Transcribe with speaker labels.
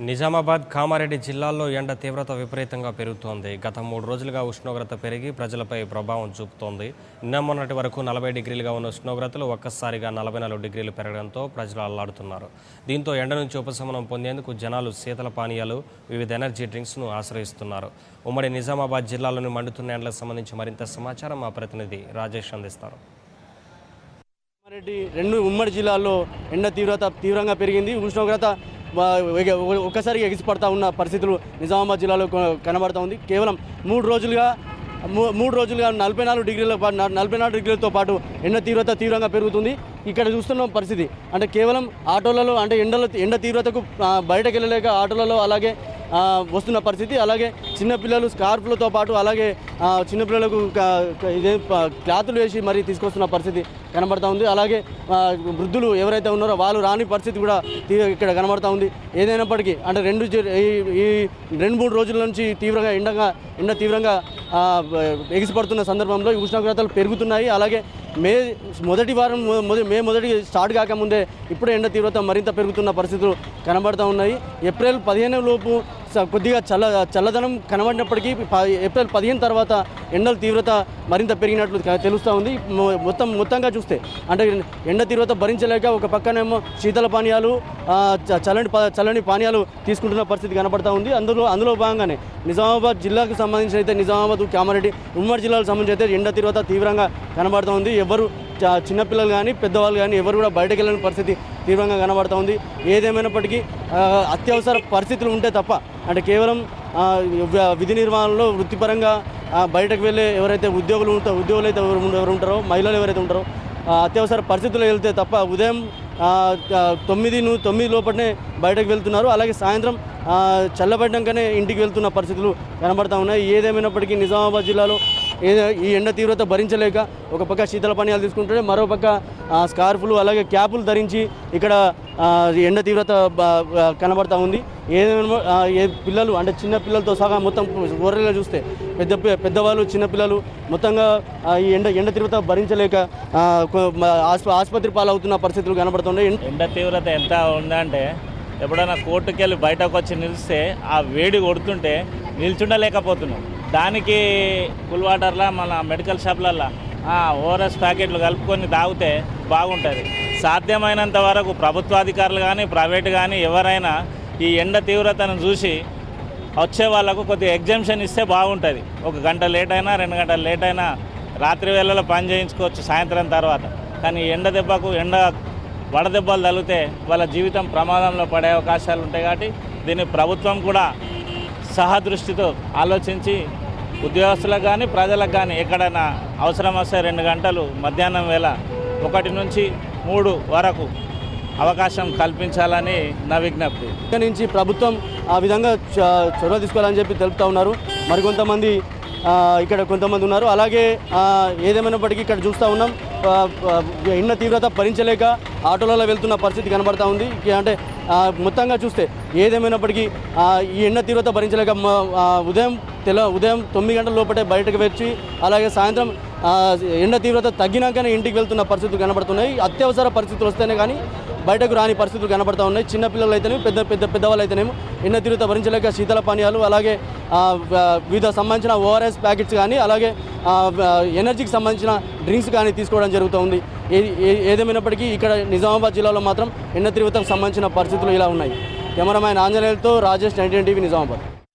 Speaker 1: నిజామాబాద్ కామారెడ్డి జిల్లాల్లో ఎండ తీవ్రత విపరీతంగా పెరుగుతోంది గత మూడు రోజులుగా ఉష్ణోగ్రత పెరిగి ప్రజలపై ప్రభావం చూపుతోంది నిన్న మొన్నటి వరకు నలభై డిగ్రీలుగా ఉన్న ఉష్ణోగ్రతలు ఒక్కసారిగా నలభై నాలుగు డిగ్రీలు పెరగడంతో ప్రజలు అల్లాడుతున్నారు దీంతో ఎండ నుంచి ఉపశమనం పొందేందుకు జనాలు శీతల పానీయాలు వివిధ ఎనర్జీ డ్రింక్స్ను ఆశ్రయిస్తున్నారు ఉమ్మడి నిజామాబాద్ జిల్లాలోని మండుతున్న ఎండలకు సంబంధించి మరింత సమాచారం మా ప్రతినిధి రాజేష్ అందిస్తారు
Speaker 2: రెడ్డి రెండు ఉమ్మడి జిల్లాల్లో ఎండ తీవ్రత తీవ్రంగా పెరిగింది ఉష్ణోగ్రత ఆ, ఎగ- ఒక్కసారిగా ఎగిసిపడతా ఉన్న పరిస్థితులు నిజామాబాద్ జిల్లాలో కొ- కనబడతా ఉంది కేవలం మూడు రోజులుగా మూ- మూడు రోజులుగా నలభై నాలుగు డిగ్రీల పా- న- నలభై నాలుగు డిగ్రీలతో పాటు ఎండ తీవ్రత తీవ్రంగా పెరుగుతుంది ఇక్కడ చూస్తున్న పరిస్థితి అంటే కేవలం ఆటోలలో అంటే ఎండల ఎండ తీవ్రతకు ఆ, బయటకు వెళ్ళలేక ఆటోలలో అలాగే ఆ, వస్తున్న పరిస్థితి అలాగే చిన్నపిల్లలు స్కార్ఫ్లతో పాటు అలాగే ఆ, చిన్నపిల్లలకు క- క- ఇదే ప- క్లాతులు వేసి మరీ తీసుకొస్తున్న పరిస్థితి కనబడతా ఉంది అలాగే ఆ, వృద్ధులు ఎవరైతే ఉన్నారో వాళ్ళు రాని పరిస్థితి కూడా తీ- ఇక్కడ కనబడతా ఉంది ఏదైనప్పటికీ అంటే రెండు జి- ఈ ఈ రెండు మూడు రోజుల నుంచి తీవ్రంగా ఎండగా ఎండ తీవ్రంగా ఆ, ఎగిసిపడుతున్న సందర్భంలో ఈ ఉష్ణోగ్రతలు పెరుగుతున్నాయి అలాగే మే మొదటి వారం మొ- మొద- మే మొదటి స్టార్ట్ కాకముందే ఇప్పుడే ఎండ తీవ్రత మరింత పెరుగుతున్న పరిస్థితులు కనబడుతూ ఉన్నాయి ఏప్రిల్ పదిహేను లోపు స- కొద్దిగా చల్ల చల్లదనం కనబడినప్పటికీ ప- ఏప్రిల్ పదిహేను తర్వాత ఎండల తీవ్రత మరింత పెరిగినట్లు క- తెలుస్తూ ఉంది మొ- మొత్తం మొత్తంగా చూస్తే అంటే ఎండ తీవ్రత భరించలేక ఒక పక్కనేమో శీతల పానీయాలు ఆ, చ- చల్లని ప- చల్లని పానీయాలు తీసుకుంటున్న పరిస్థితి కనబడతా ఉంది అందులో అందులో భాగంగానే నిజామాబాద్ జిల్లాకు సంబంధించి అయితే నిజామాబాద్ కామారెడ్డి ఉమ్మడి జిల్లాకు సంబంధించి అయితే ఎండ తీవ్రత తీవ్రంగా కనబడుతూ ఉంది ఎవరు చ- చిన్నపిల్లలు కానీ పెద్దవాళ్ళు కానీ ఎవరు కూడా బయటకు వెళ్ళని పరిస్థితి తీవ్రంగా కనబడుతూ ఉంది ఏదేమైనప్పటికీ ఆ, అత్యవసర పరిస్థితులు ఉంటే తప్ప అంటే కేవలం ఆ, వ- విధి నిర్వహణలో వృత్తిపరంగా ఆ, బయటకు వెళ్ళే ఎవరైతే ఉద్యోగులు ఉంటారో ఉద్యోగులు అయితే ఎవరు ఉం- ఎవరు ఉంటారో మహిళలు ఎవరైతే ఉంటారో ఆ, అత్యవసర పరిస్థితుల్లో వెళ్తే తప్ప ఉదయం ఆ, ఆ, తొమ్మిది ను తొమ్మిది లోపలనే బయటకు వెళ్తున్నారు అలాగే సాయంత్రం ఆ, చల్లబడ్డాకనే ఇంటికి వెళ్తున్న పరిస్థితులు కనబడతా ఉన్నాయి ఏదేమైనప్పటికీ నిజామాబాద్ జిల్లాలో ఏదో ఈ ఎండ తీవ్రత భరించలేక ఒక పక్క శీతల పానీయాలు తీసుకుంటుంటే మరో పక్క ఆ, స్కార్ఫులు అలాగే క్యాపులు ధరించి ఇక్కడ ఆ, ఎండ తీవ్రత బ- బ- కనబడతా ఉంది ఏదేమైనా ఆ, ఏ పిల్లలు అంటే చిన్న పిల్లలతో సహా మొత్తం ఊరలో చూస్తే పెద్ద పి- పెద్దవాళ్ళు చిన్నపిల్లలు మొత్తంగా ఆ, ఈ ఎండ ఎండ తీవ్రత భరించలేక ఆ, కొ- మ- ఆస్ప- ఆసుపత్రి పాలవుతున్న పరిస్థితులు కనబడుతున్నాయి
Speaker 3: ఎండ తీవ్రత ఎంత ఉందంటే ఎప్పుడైనా కోర్టుకి వెళ్ళి బయటకు వచ్చి నిలిస్తే ఆ వేడి కొడుతుంటే నిల్చుండలేకపోతున్నాం దానికి కూల్ వాటర్లా మన మెడికల్ షాప్లల్లో ఓఆర్ఎస్ ప్యాకెట్లు కలుపుకొని తాగితే బాగుంటుంది సాధ్యమైనంత వరకు ప్రభుత్వాధికారులు కానీ ప్రైవేట్ కానీ ఎవరైనా ఈ ఎండ తీవ్రతను చూసి వచ్చే వాళ్ళకు కొద్దిగా ఎగ్జామ్షన్ ఇస్తే బాగుంటుంది ఒక గంట లేట్ అయినా రెండు గంటలు లేట్ అయినా రాత్రి వేళలో పని చేయించుకోవచ్చు సాయంత్రం తర్వాత కానీ ఎండ దెబ్బకు ఎండ వడదెబ్బలు తగిలితే వాళ్ళ జీవితం ప్రమాదంలో పడే అవకాశాలు ఉంటాయి కాబట్టి దీన్ని ప్రభుత్వం కూడా సహదృష్టితో ఆలోచించి ఉద్యోగస్తులకు కానీ ప్రజలకు కానీ ఎక్కడైనా అవసరం వస్తే రెండు గంటలు మధ్యాహ్నం వేళ ఒకటి నుంచి మూడు వరకు అవకాశం కల్పించాలని నా విజ్ఞప్తి
Speaker 2: ఇక్కడ నుంచి ప్రభుత్వం ఆ విధంగా చ- చొరవ తీసుకోవాలని చెప్పి తెలుపుతా ఉన్నారు మరికొంతమంది ఆ, ఇక్కడ కొంతమంది ఉన్నారు అలాగే ఆ, ఏదేమైనప్పటికీ ఇక్కడ చూస్తూ ఉన్నాం ఆ, ఆ, ఎండ తీవ్రత భరించలేక ఆటోలలో వెళ్తున్న పరిస్థితి కనబడతా ఉంది ఇక అంటే ఆ, మొత్తంగా చూస్తే ఏదేమైనప్పటికీ ఆ, ఈ ఎండ తీవ్రత భరించలేక మ- ఆ, ఉదయం తెల ఉదయం తొమ్మిది గంటల లోపటే బయటకు వచ్చి అలాగే సాయంత్రం ఆ, ఎండ తీవ్రత తగ్గినాకనే ఇంటికి వెళ్తున్న పరిస్థితులు కనబడుతున్నాయి అత్యవసర పరిస్థితులు వస్తేనే కానీ బయటకు రాని పరిస్థితులు కనబడతా ఉన్నాయి చిన్న పిల్లలు అయితేనేమి పెద్ద పెద్ద పెద్దవాళ్ళు అయితేనేమో ఎండ తీవ్రత భరించలేక శీతల పానీయాలు అలాగే ఆ, వ- వివిధ సంబంధించిన ఓఆర్ఎస్ ప్యాకెట్స్ కానీ అలాగే ఆ, వ- ఎనర్జీకి సంబంధించిన డ్రింక్స్ కానీ తీసుకోవడం జరుగుతుంది ఏ- ఏ- ఏదేమైనప్పటికీ ఇక్కడ నిజామాబాద్ జిల్లాలో మాత్రం ఎండ తీవ్రతకు సంబంధించిన పరిస్థితులు ఇలా ఉన్నాయి కెమెరామ్యాన్ ఆంజనేయులతో రాజేష్ నైన్టీన్ టీవీ నిజామాబాద్